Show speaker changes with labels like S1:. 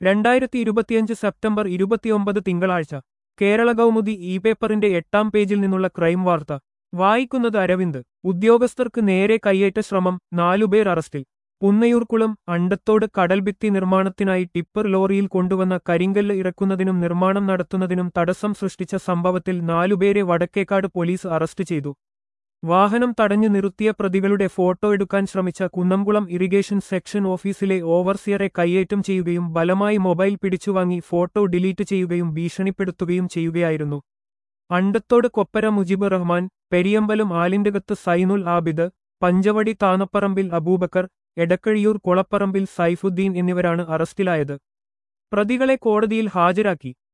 S1: രണ്ടായിരത്തി ഇരുപത്തിയഞ്ച് സെപ്റ്റംബർ ഇരുപത്തിയൊമ്പത് തിങ്കളാഴ്ച കേരള കൗമുദി ഇ പേപ്പറിന്റെ എട്ടാം പേജിൽ നിന്നുള്ള ക്രൈം വാർത്ത വായിക്കുന്നത് അരവിന്ദ് ഉദ്യോഗസ്ഥർക്ക് നേരെ കയ്യേറ്റ ശ്രമം നാലുപേർ അറസ്റ്റിൽ പുന്നയൂർക്കുളം അണ്ടത്തോട് കടൽഭിത്തി നിർമ്മാണത്തിനായി ടിപ്പർ ലോറിയിൽ കൊണ്ടുവന്ന കരിങ്കല്ല് ഇറക്കുന്നതിനും നിർമ്മാണം നടത്തുന്നതിനും തടസ്സം സൃഷ്ടിച്ച സംഭവത്തിൽ നാലുപേരെ വടക്കേക്കാട് പോലീസ് അറസ്റ്റ് ചെയ്തു വാഹനം തടഞ്ഞു നിർത്തിയ പ്രതികളുടെ ഫോട്ടോ എടുക്കാൻ ശ്രമിച്ച കുന്നംകുളം ഇറിഗേഷൻ സെക്ഷൻ ഓഫീസിലെ ഓവർസിയറെ കയ്യേറ്റം ചെയ്യുകയും ബലമായി മൊബൈൽ പിടിച്ചുവാങ്ങി ഫോട്ടോ ഡിലീറ്റ് ചെയ്യുകയും ഭീഷണിപ്പെടുത്തുകയും ചെയ്യുകയായിരുന്നു അണ്ടത്തോട് കൊപ്പര മുജിബ് റഹ്മാൻ പെരിയമ്പലം ആലിന്റകത്ത് സൈനുൽ ആബിദ് പഞ്ചവടി താനപ്പറമ്പിൽ അബൂബക്കർ എടക്കഴിയൂർ കൊളപ്പറമ്പിൽ സൈഫുദ്ദീൻ എന്നിവരാണ് അറസ്റ്റിലായത് പ്രതികളെ കോടതിയിൽ ഹാജരാക്കി